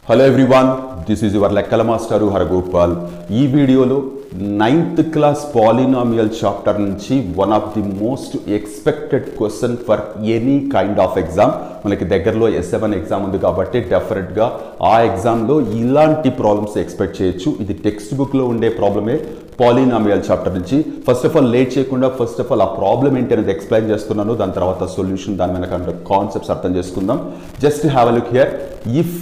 hello everyone this is your లెక్కల master Haragopal ఈ వీడియోలో నైన్త్ క్లాస్ పాలినామియల్ చాప్టర్ నుంచి one of the most expected question for any kind of exam మనకి దగ్గరలో ఎస్ఎవన్ exam ఉంది కాబట్టి డెఫినెట్గా ఆ ఎగ్జామ్లో ఇలాంటి ప్రాబ్లమ్స్ ఎక్స్పెక్ట్ చేయొచ్చు ఇది టెక్స్ట్ బుక్లో ఉండే ప్రాబ్లమే పాలినామియల్ చాప్టర్ నుంచి ఫస్ట్ ఆఫ్ ఆల్ లేట్ చేయకుండా ఫస్ట్ ఆఫ్ ఆల్ ఆ ప్రాబ్లం ఏంటి అనేది ఎక్స్ప్లెయిన్ చేస్తున్నాను దాని తర్వాత సొల్యూషన్ దాని వెనక కాన్సెప్ట్స్ అర్థం చేసుకుందాం just have a look here if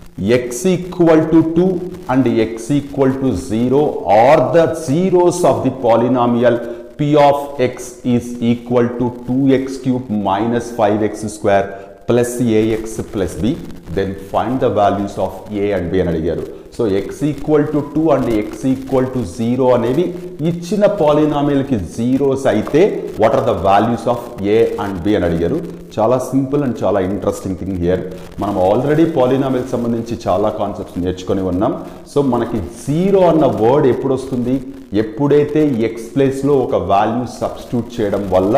x equal to 2 and x equal to 0 or the zeros of the polynomial p of x is equal to 2x cube minus 5x square plus ax plus b then find the values of a and b అని అడిగారు so x equal to two and x equal to zero అనేవి ఇచ్చిన పాలినామియల్కి zeros అయితే what are the values of a and b అని అడిగారు చాలా simple and చాలా ఇంట్రెస్టింగ్ థింగ్ హియర్ మనం ఆల్రెడీ పాలినామిల్కి సంబంధించి చాలా కాన్సెప్ట్స్ నేర్చుకొని ఉన్నాం సో మనకి జీరో అన్న వర్డ్ ఎప్పుడు వస్తుంది ఎప్పుడైతే ఎక్స్ ప్లేస్లో ఒక వాల్యూ సబ్స్టిట్యూట్ చేయడం వల్ల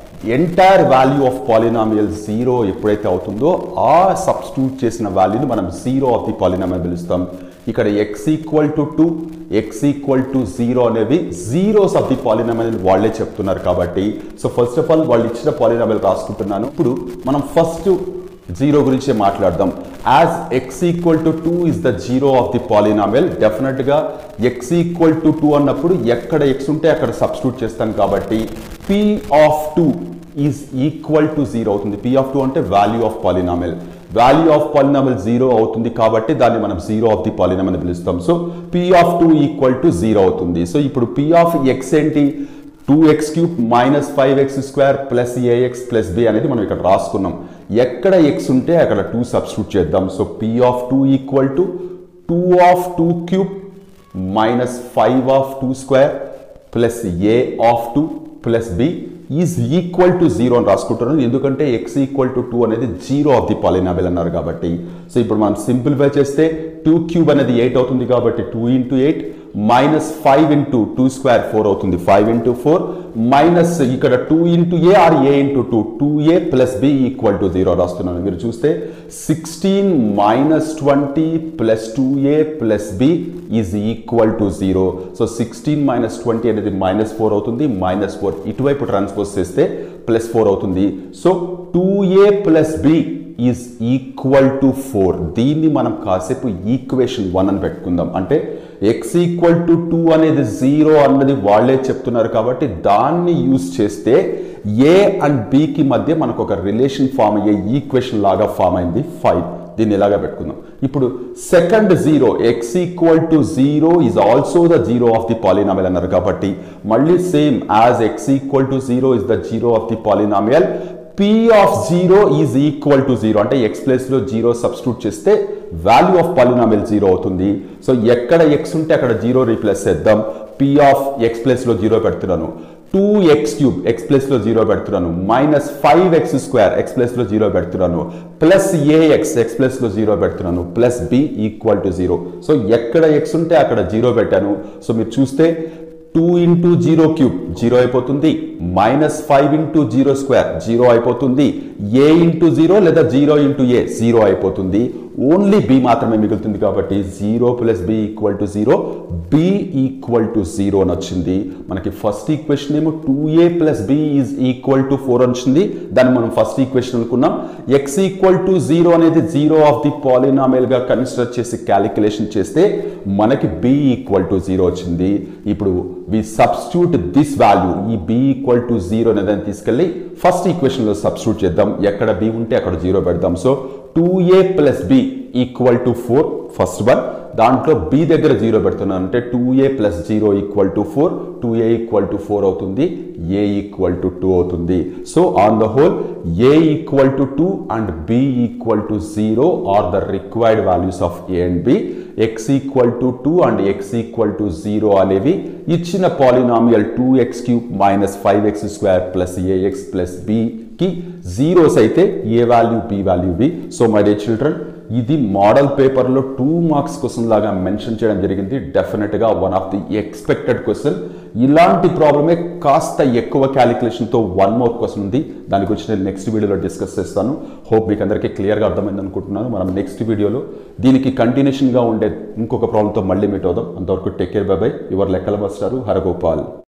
entire value of polynomial zero ఎప్పుడైతే అవుతుందో ఆ సబ్స్టిట్యూట్ చేసిన వాల్యూని మనం జీరో ఆఫ్ ది పాలినామియల్ పిలుస్తాం ఇక్కడ x equal to two x equal to zero అనేవి జీరోస్ ఆఫ్ ది పాలినామియల్ వాళ్ళే చెప్తున్నారు కాబట్టి సో ఫస్ట్ ఆఫ్ ఆల్ వాళ్ళు ఇచ్చిన పాలినామియల్ రాసుకుంటున్నాను ఇప్పుడు మనం ఫస్ట్ జీరో గురించి మాట్లాడదాం as x equal to two is the zero of the polynomial డెఫినెట్గా ఎక్స్ ఈక్వల్ టు టూ అన్నప్పుడు ఎక్కడ ఎక్స్ ఉంటే అక్కడ సబ్స్టిట్యూట్ చేస్తాం కాబట్టి p of two is equal to zero అవుతుంది పి ఆఫ్ టూ అంటే value of polynomial value of polynomial zero అవుతుంది కాబట్టి దాన్ని మనం జీరో ఆఫ్ ది పాలినామిల్ అని పిలుస్తాం so p of two equal to zero అవుతుంది సో ఇప్పుడు పి ఆఫ్ ఎక్స్ ఏంటి two x cube minus five x square plus a x plus b అనేది మనం ఇక్కడ రాసుకున్నాం ఎక్కడ ఎక్స్ ఉంటే అక్కడ టూ సబ్స్టిట్యూట్ చేద్దాం so p of two equal to two of two cube minus five of two square plus a of two plus b is equal to zero అని రాసుకుంటున్నాను ఎందుకంటే ఎక్స్ ఈక్వల్ టు టూ అనేది zero of the polynomial అన్నారు కాబట్టి so ఇప్పుడు మనం simplify చేస్తే two cube అనేది ఎయిట్ అవుతుంది కాబట్టి two into eight minus five into two square four అవుతుంది ఫైవ్ ఇంటూ ఫోర్ మైనస్ ఇక్కడ two into a or a into two two a plus b equal to zero రాస్తున్నాను మీరు చూస్తే sixteen minus twenty plus two a plus b is equal to zero so sixteen minus twenty అనేది minus four అవుతుంది minus four ఇటువైపు transpose చేస్తే plus four అవుతుంది so two a plus b is equal to four దీన్ని మనం కాసేపు equation one అని పెట్టుకుందాం అంటే ఎక్స్ ఈక్వల్ టు టూ అనేది జీరో అన్నది వాళ్ళే చెప్తున్నారు కాబట్టి దాన్ని యూజ్ చేస్తే ఏ అండ్ బికి మధ్య మనకు ఒక రిలేషన్ ఫామ్ అయ్యే ఈక్వేషన్ లాగా ఫామ్ అయింది ఫైవ్ దీన్ని ఇలాగా పెట్టుకుందాం ఇప్పుడు second zero x equal to zero is also the zero of the polynomial అన్నారు కాబట్టి మళ్ళీ same as x equal to zero is the zero of the polynomial p of zero is equal to zero అంటే x ప్లేస్లో zero substitute చేస్తే value of polynomial zero అవుతుంది so ఎక్కడ x ఉంటే అక్కడ జీరో రీప్లేస్ చేద్దాం పి ఆఫ్ ఎక్స్ ప్లేస్లో zero పెడుతున్నాను టూ ఎక్స్ క్యూబ్ ఎక్స్ ప్లేస్లో జీరో పెడుతున్నాను minus five x square x ప్లేస్లో జీరో పెడుతున్నాను ప్లస్ ఏఎక్స్ ఎక్స్ ప్లేస్లో జీరో పెడుతున్నాను plus b equal to zero so ఎక్కడ ఎక్స్ ఉంటే అక్కడ జీరో పెట్టాను సో మీరు చూస్తే two into zero cube zero అయిపోతుంది minus five into zero square zero అయిపోతుంది ఏ ఇంటూ జీరో లేదా జీరో ఇంటూ ఏ జీరో అయిపోతుంది ఓన్లీ బి మాత్రమే మిగులుతుంది కాబట్టి zero plus b equal to zero b equal to zero అని వచ్చింది మనకి ఫస్ట్ ఈక్వేషన్ ఏమో two a plus b is equal to four వచ్చింది దాన్ని మనం ఫస్ట్ ఈక్వేషన్ అనుకున్నాం ఎక్స్ ఈక్వల్ టు జీరో అనేది జీరో ఆఫ్ ది పాలినామియల్గా కన్సిడర్ చేసి క్యాలిక్యులేషన్ చేస్తే మనకి బి ఈక్వల్ టు జీరో వచ్చింది ఇప్పుడు వి సబ్స్టిట్యూట్ దిస్ వాల్యూ ఈ బి ఈక్వల్ టు జీరో అనేది తీసుకెళ్ళి ఫస్ట్ ఈక్వేషన్లో సబ్స్టిట్యూట్ చేద్దాం ఎక్కడ బి ఉంటే అక్కడ జీరో పెడదాం so two a plus b equal to four first one దాంట్లో బి దగ్గర జీరో పెడుతున్నాను అంటే two a plus zero equal to four two a equal to four అవుతుంది ఏ ఈక్వల్ టు టూ అవుతుంది so on the whole a equal to two and b equal to zero are the required values of a and b x equal to two and x equal to zero అనేవి ఇచ్చిన polynomial two x cube minus five x square plus a x plus బికి zeros అయితే a value b value b so my dear children ఇది model పేపర్లో two marks question లాగా mention చేయడం జరిగింది డెఫినెట్గా one of the expected question ఇలాంటి ప్రాబ్లమే కాస్త ఎక్కువ క్యాలిక్యులేషన్తో వన్ మోర్ క్వశ్చన్ ఉంది దాని గురించి నేను నెక్స్ట్ వీడియోలో డిస్కస్ చేస్తాను హోప్ మీకు అందరికీ క్లియర్గా అర్థమైంది అనుకుంటున్నాను మనం నెక్స్ట్ వీడియోలో దీనికి కంటిన్యూషన్గా ఉండే ఇంకొక ప్రాబ్లంతో మళ్ళీ మీట్ అవుదాం అంతవరకు take care bye bye your లెక్కల మాస్టారు హరగోపాల్